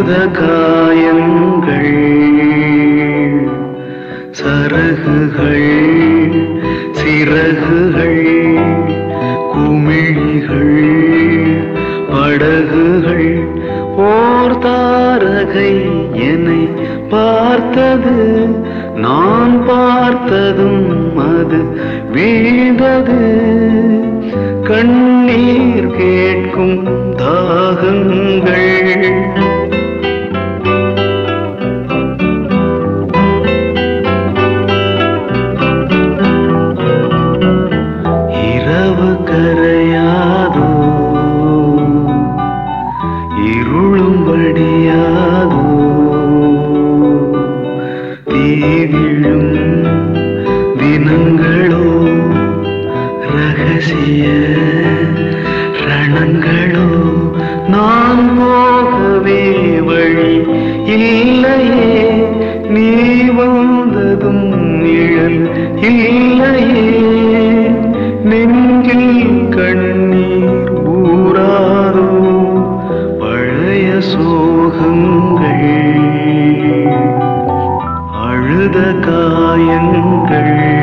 அழுத காயங்கள் சரகுகள் சிறகுகள் குமிழிகள் படகுகள் ஓர் தாரகை என்னை பார்த்தது நான் பார்த்ததும் அது வீழ்ந்தது கண்ணீர் கேட்கும் தாகங்கள் இரவு கரையாதோ இருளும்படியாதோ தீவிழும் தினங்களோ ரகசிய ரணங்களோ நான் போகவே வழி இல்லையே நீ வந்ததும் நிழல் இல்லையே நெஞ்சில் கண்ணீர் ஊராதோ பழைய சோகங்கள் அழுத காயங்கள்